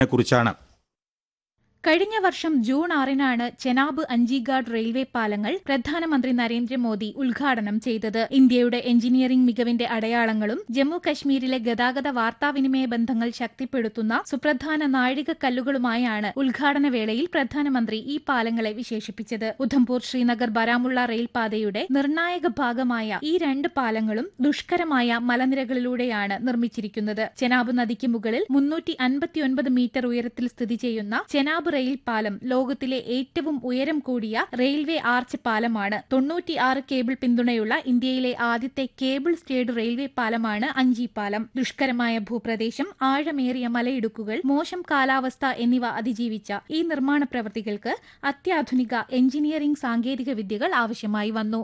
കുറിച്ചാണ് കഴിഞ്ഞ വർഷം ജൂൺ ആറിനാണ് ചെനാബ് അഞ്ചിഗാഡ് റെയിൽവേ പാലങ്ങൾ പ്രധാനമന്ത്രി നരേന്ദ്രമോദി ഉദ്ഘാടനം ചെയ്തത് ഇന്ത്യയുടെ എഞ്ചിനീയറിംഗ് മികവിന്റെ അടയാളങ്ങളും ജമ്മു കശ്മീരിലെ ഗതാഗത വാർത്താവിനിമയ ബന്ധങ്ങൾ ശക്തിപ്പെടുത്തുന്ന സുപ്രധാന നാഴികക്കല്ലുകളുമായാണ് ഉദ്ഘാടന വേളയിൽ പ്രധാനമന്ത്രി ഈ പാലങ്ങളെ വിശേഷിപ്പിച്ചത് ഉധംപൂർ ശ്രീനഗർ ബരാമുള്ള റെയിൽപാതയുടെ നിർണായക ഭാഗമായ ഈ രണ്ട് പാലങ്ങളും ദുഷ്കരമായ മലനിരകളിലൂടെയാണ് നിർമ്മിച്ചിരിക്കുന്നത് ചെനാബ് നദിക്ക് മുകളിൽ മുന്നൂറ്റി അൻപത്തിയൊൻപത് മീറ്റർ ഉയരത്തിൽ സ്ഥിതി ചെയ്യുന്ന ചെനാബ് റെയിൽ പാലം ലോകത്തിലെ ഏറ്റവും ഉയരം കൂടിയ റെയിൽവേ ആർച്ച് പാലമാണ് തൊണ്ണൂറ്റിയാറ് കേബിൾ പിന്തുണയുള്ള ഇന്ത്യയിലെ ആദ്യത്തെ കേബിൾ സ്റ്റേഡ് റെയിൽവേ പാലമാണ് അഞ്ചി പാലം ദുഷ്കരമായ ഭൂപ്രദേശം ആഴമേറിയ മലയിടുക്കുകൾ മോശം കാലാവസ്ഥ എന്നിവ അതിജീവിച്ച ഈ നിർമ്മാണ പ്രവൃത്തികൾക്ക് അത്യാധുനിക എഞ്ചിനീയറിംഗ് സാങ്കേതിക വിദ്യകൾ ആവശ്യമായി വന്നു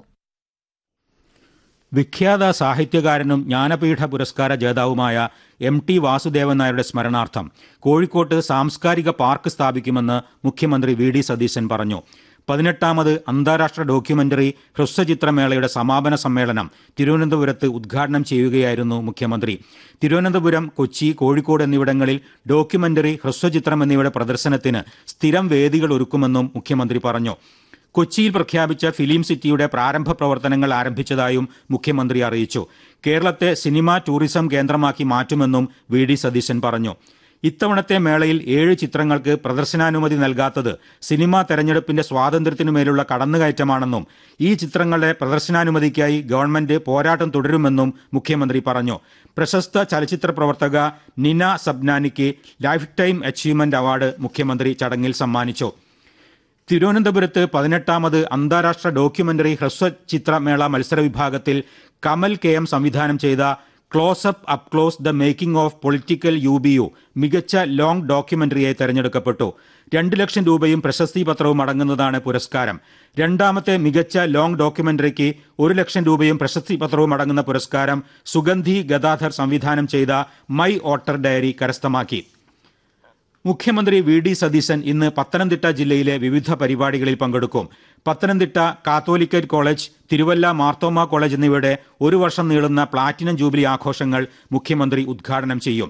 വിഖ്യാത സാഹിത്യകാരനും ജ്ഞാനപീഠ പുരസ്കാര ജേതാവുമായ എം ടി വാസുദേവൻ നായരുടെ സ്മരണാർത്ഥം കോഴിക്കോട്ട് സാംസ്കാരിക പാർക്ക് സ്ഥാപിക്കുമെന്ന് മുഖ്യമന്ത്രി വി ഡി സതീശൻ പറഞ്ഞു പതിനെട്ടാമത് അന്താരാഷ്ട്ര ഡോക്യുമെന്ററി ഹ്രസ്വചിത്രമേളയുടെ സമാപന സമ്മേളനം തിരുവനന്തപുരത്ത് ഉദ്ഘാടനം ചെയ്യുകയായിരുന്നു മുഖ്യമന്ത്രി തിരുവനന്തപുരം കൊച്ചി കോഴിക്കോട് എന്നിവിടങ്ങളിൽ ഡോക്യുമെന്ററി ഹ്രസ്വചിത്രം എന്നിവയുടെ പ്രദർശനത്തിന് സ്ഥിരം വേദികൾ ഒരുക്കുമെന്നും മുഖ്യമന്ത്രി പറഞ്ഞു കൊച്ചിയിൽ പ്രഖ്യാപിച്ച ഫിലിം സിറ്റിയുടെ പ്രാരംഭ പ്രവർത്തനങ്ങൾ ആരംഭിച്ചതായും മുഖ്യമന്ത്രി അറിയിച്ചു കേരളത്തെ സിനിമ ടൂറിസം കേന്ദ്രമാക്കി മാറ്റുമെന്നും വി ഡി സതീശൻ പറഞ്ഞു ഇത്തവണത്തെ മേളയിൽ ഏഴ് ചിത്രങ്ങൾക്ക് പ്രദർശനാനുമതി നൽകാത്തത് സിനിമാ തെരഞ്ഞെടുപ്പിന്റെ സ്വാതന്ത്ര്യത്തിനുമേലുള്ള കടന്നുകയറ്റമാണെന്നും ഈ ചിത്രങ്ങളുടെ പ്രദർശനാനുമതിക്കായി ഗവൺമെന്റ് പോരാട്ടം തുടരുമെന്നും മുഖ്യമന്ത്രി പറഞ്ഞു പ്രശസ്ത ചലച്ചിത്ര പ്രവർത്തക നിന സബ്നാനിക്ക് ലൈഫ് ടൈം അച്ചീവ്മെന്റ് അവാർഡ് മുഖ്യമന്ത്രി ചടങ്ങിൽ സമ്മാനിച്ചു തിരുവനന്തപുരത്ത് പതിനെട്ടാമത് അന്താരാഷ്ട്ര ഡോക്യുമെന്ററി ഹ്രസ്വചിത്രമേള മത്സര വിഭാഗത്തിൽ കമൽ കെ എം സംവിധാനം ചെയ്ത close up up close the making of political U B U മികച്ച ലോങ് ഡോക്യുമെന്ററിയായി തെരഞ്ഞെടുക്കപ്പെട്ടു രണ്ട് ലക്ഷം രൂപയും പ്രശസ്തി പത്രവും അടങ്ങുന്നതാണ് പുരസ്കാരം രണ്ടാമത്തെ മികച്ച ലോങ് ഡോക്യുമെന്ററിക്ക് ഒരു ലക്ഷം രൂപയും പ്രശസ്തി പത്രവും അടങ്ങുന്ന പുരസ്കാരം സുഗന്ധി ഗദാധർ സംവിധാനം ചെയ്ത മൈ ഓട്ടർ ഡയറി കരസ്ഥമാക്കി മുഖ്യമന്ത്രി വി ഡി സതീശൻ ഇന്ന് പത്തനംതിട്ട ജില്ലയിലെ വിവിധ പരിപാടികളിൽ പങ്കെടുക്കും Pathanamthitta Catholicate college Thiruvalla Marthoma college എന്നിവയുടെ ഒരു വർഷം നീളുന്ന പ്ലാറ്റിനം ജൂബിലി ആഘോഷങ്ങൾ മുഖ്യമന്ത്രി ഉദ്ഘാടനം ചെയ്യും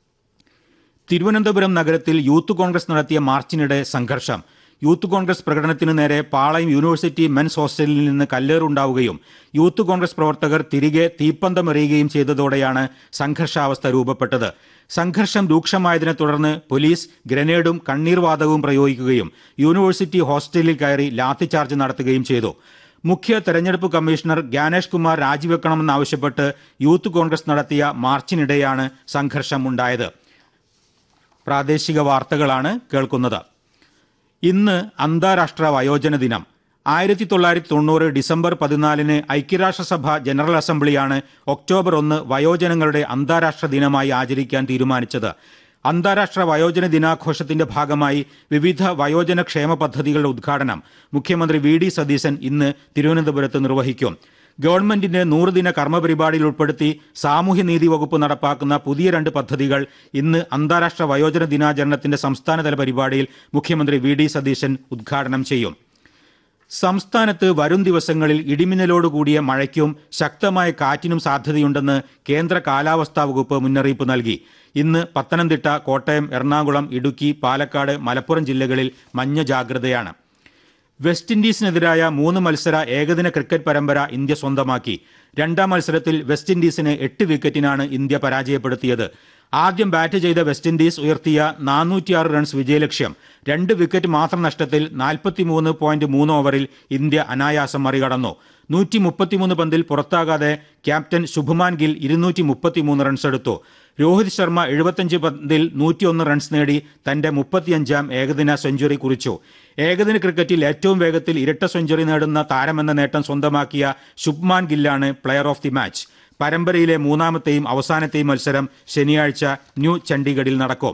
തിരുവനന്തപുരം നഗരത്തിൽ യൂത്ത് കോൺഗ്രസ് നടത്തിയ മാർച്ചിനിടെ സംഘർഷം യൂത്ത് കോൺഗ്രസ് പ്രകടനത്തിനു നേരെ പാളയം യൂണിവേഴ്സിറ്റി മെൻസ് ഹോസ്റ്റലിൽ നിന്ന് കല്ലേറുണ്ടാവുകയും യൂത്ത് കോൺഗ്രസ് പ്രവർത്തകർ തിരികെ തീപ്പന്തമെറിയുകയും ചെയ്തതോടെയാണ് സംഘർഷാവസ്ഥ രൂപപ്പെട്ടത് സംഘർഷം രൂക്ഷമായതിനെ തുടർന്ന് പോലീസ് ഗ്രനേഡും കണ്ണീർവാതകവും പ്രയോഗിക്കുകയും യൂണിവേഴ്സിറ്റി ഹോസ്റ്റലിൽ കയറി ലാത്തിചാർജ് നടത്തുകയും ചെയ്തു മുഖ്യ തെരഞ്ഞെടുപ്പ് കമ്മീഷണർ ജ്ഞാനേഷ് കുമാർ രാജിവെക്കണമെന്നാവശ്യപ്പെട്ട് യൂത്ത് കോൺഗ്രസ് നടത്തിയ മാർച്ചിനിടെയാണ് സംഘർഷം ഉണ്ടായത് പ്രാദേശിക വാർത്തകളാണ് കേൾക്കുന്നത് ഇന്ന് അന്താരാഷ്ട്ര വയോജന ദിനം ആയിരത്തി തൊള്ളായിരത്തി തൊണ്ണൂറ് ഡിസംബർ പതിനാലിന് ഐക്യരാഷ്ട്രസഭ ജനറൽ അസംബ്ലിയാണ് ഒക്ടോബർ ഒന്ന് വയോജനങ്ങളുടെ അന്താരാഷ്ട്ര ദിനമായി ആചരിക്കാൻ തീരുമാനിച്ചത് അന്താരാഷ്ട്ര വയോജന ദിനാഘോഷത്തിന്റെ ഭാഗമായി വിവിധ വയോജന ക്ഷേമ പദ്ധതികളുടെ ഉദ്ഘാടനം മുഖ്യമന്ത്രി വി ഡി സതീശൻ ഇന്ന് തിരുവനന്തപുരത്ത് നിർവഹിക്കും ഗവൺമെന്റിന്റെ നൂറുദിന കർമ്മപരിപാടിയിൽ ഉൾപ്പെടുത്തി സാമൂഹ്യനീതി വകുപ്പ് നടപ്പാക്കുന്ന പുതിയ രണ്ട് പദ്ധതികൾ ഇന്ന് അന്താരാഷ്ട്ര വയോജന ദിനാചരണത്തിന്റെ സംസ്ഥാനതല പരിപാടിയിൽ മുഖ്യമന്ത്രി വി ഡി സതീശൻ ഉദ്ഘാടനം ചെയ്യും സംസ്ഥാനത്ത് വരും ദിവസങ്ങളിൽ ഇടിമിന്നലോടുകൂടിയ മഴയ്ക്കും ശക്തമായ കാറ്റിനും സാധ്യതയുണ്ടെന്ന് കേന്ദ്ര കാലാവസ്ഥാ വകുപ്പ് മുന്നറിയിപ്പ് നൽകി ഇന്ന് പത്തനംതിട്ട കോട്ടയം എറണാകുളം ഇടുക്കി പാലക്കാട് മലപ്പുറം ജില്ലകളിൽ മഞ്ഞ ജാഗ്രതയാണ് വെസ്റ്റ് ഇൻഡീസിനെതിരായ മൂന്ന് മത്സര ഏകദിന ക്രിക്കറ്റ് പരമ്പര ഇന്ത്യ സ്വന്തമാക്കി രണ്ടാം മത്സരത്തിൽ വെസ്റ്റ് ഇൻഡീസിനെ എട്ട് വിക്കറ്റിനാണ് ഇന്ത്യ പരാജയപ്പെടുത്തിയത് ആദ്യം ബാറ്റ് ചെയ്ത വെസ്റ്റ് ഇൻഡീസ് ഉയർത്തിയ നാനൂറ്റിയാറ് റൺസ് വിജയലക്ഷ്യം രണ്ട് വിക്കറ്റ് മാത്രം നഷ്ടത്തിൽ നാൽപ്പത്തിമൂന്ന് പോയിന്റ് മൂന്ന് ഓവറിൽ ഇന്ത്യ അനായാസം മറികടന്നു നൂറ്റി മുപ്പത്തിമൂന്ന് പന്തിൽ പുറത്താകാതെ ക്യാപ്റ്റൻ ശുഭ്മാൻ ഗിൽ ഇരുന്നൂറ്റി മുപ്പത്തിമൂന്ന് റൺസ് എടുത്തു രോഹിത് ശർമ്മ എഴുപത്തഞ്ച് പന്തിൽ നൂറ്റിയൊന്ന് റൺസ് നേടി തന്റെ മുപ്പത്തിയഞ്ചാം ഏകദിന സെഞ്ചുറി കുറിച്ചു ഏകദിന ക്രിക്കറ്റിൽ ഏറ്റവും വേഗത്തിൽ ഇരട്ട സെഞ്ചുറി നേടുന്ന താരമെന്ന നേട്ടം സ്വന്തമാക്കിയ ശുഭ്മാൻ ഗില്ലാണ് പ്ലെയർ ഓഫ് ദി മാച്ച് പരമ്പരയിലെ മൂന്നാമത്തെയും അവസാനത്തെയും മത്സരം ശനിയാഴ്ച ന്യൂ ചണ്ഡീഗഡിൽ നടക്കും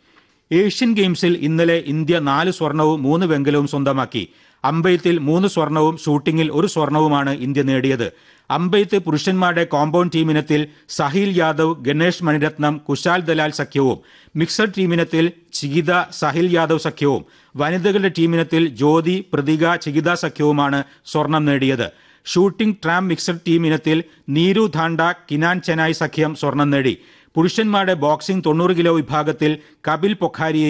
ഏഷ്യൻ ഗെയിംസിൽ ഇന്നലെ ഇന്ത്യ നാല് സ്വർണവും മൂന്ന് വെങ്കലവും സ്വന്തമാക്കി അമ്പെയ്ത്തിൽ മൂന്ന് സ്വർണവും ഷൂട്ടിംഗിൽ ഒരു സ്വർണവുമാണ് ഇന്ത്യ നേടിയത് അമ്പെയ്ത്ത് പുരുഷന്മാരുടെ കോമ്പൗണ്ട് ടീമിനത്തിൽ സഹിൽ യാദവ് ഗണേഷ് മണിരത്നം കുശാൽ ദലാൽ സഖ്യവും മിക്സഡ് ടീമിനത്തിൽ ചികിത സഹിൽ യാദവ് സഖ്യവും വനിതകളുടെ ടീമിനത്തിൽ ജ്യോതി പ്രതിക ചികിത സഖ്യവുമാണ് സ്വർണം നേടിയത് ഷൂട്ടിംഗ് ട്രാം മിക്സഡ് ടീം ഇനത്തിൽ നീരു ധാണ്ട കിനാൻ ചെനായ് സഖ്യം സ്വർണം നേടി പുരുഷന്മാരുടെ ബോക്സിംഗ് തൊണ്ണൂറ് കിലോ വിഭാഗത്തിൽ കപിൽ പൊഖാരിയെ